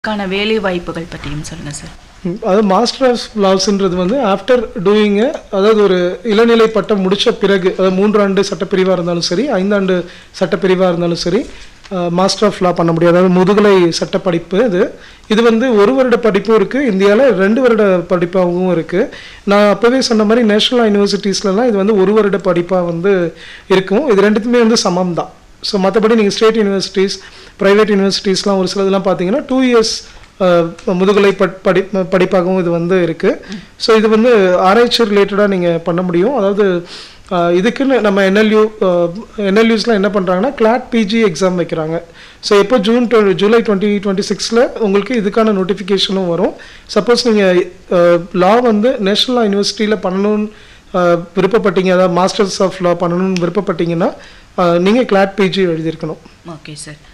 க்கான வேலை வாய்ப்புகள் பற்றியும் சொல்லுங்கள் சார் ம், அதாவது மாஸ்டர் ஆஃப் லாஸ்ன்றது வந்து ஆஃப்டர் டூயிங்கு அதாவது ஒரு இளநிலை பட்டம் முடித்த பிறகு அதாவது மூன்றாண்டு சட்டப்பிரிவாக இருந்தாலும் சரி ஐந்தாண்டு சட்டப்பிரிவாக இருந்தாலும் சரி மாஸ்டர் ஆஃப் லா பண்ண முடியாது அதாவது முதுகலை சட்ட படிப்பு இது இது வந்து ஒரு வருட படிப்பும் இருக்குது இந்தியாவில் ரெண்டு வருட படிப்பாகவும் இருக்குது நான் அப்போவே சொன்ன மாதிரி நேஷனல் யூனிவர்சிட்டிஸ்லலாம் இது வந்து ஒரு வருட படிப்பாக வந்து இருக்கும் இது ரெண்டுத்துமே வந்து சமம் தான் ஸோ மற்றபடி நீங்கள் ஸ்டேட் யூனிவர்சிட்டிஸ் ப்ரைவேட் யூனிவர்சிட்டிஸ்லாம் ஒரு சிலதெல்லாம் பார்த்தீங்கன்னா டூ இயர்ஸ் முதுகலை பட் படி படிப்பாகவும் இது வந்து இருக்குது ஸோ இது வந்து ஆராய்ச்சி ரிலேட்டடாக நீங்கள் பண்ண முடியும் அதாவது அஹ், இதுக்குன்னு நம்ம என்எல்யூ என்எல்யூஸ்லாம் என்ன பண்ணுறாங்கன்னா கிளாட் பிஜி எக்ஸாம் வைக்கிறாங்க ஸோ எப்போ June twenty July twenty twenty சிக்ஸில் உங்களுக்கு இதுக்கான நோட்டிஃபிகேஷனும் வரும் சப்போஸ் நீங்கள் லா வந்து நேஷனல் லா யூனிவர்சிட்டியில் பண்ணணும்னு அஹ், விருப்பப்பட்டீங்க அதாவது மாஸ்டர்ஸ் ஆஃப் லா பண்ணணும்னு விருப்பப்பட்டீங்கன்னா நீங்கள் கிளாட் பிஜி எழுதியிருக்கணும் ஓகே சார்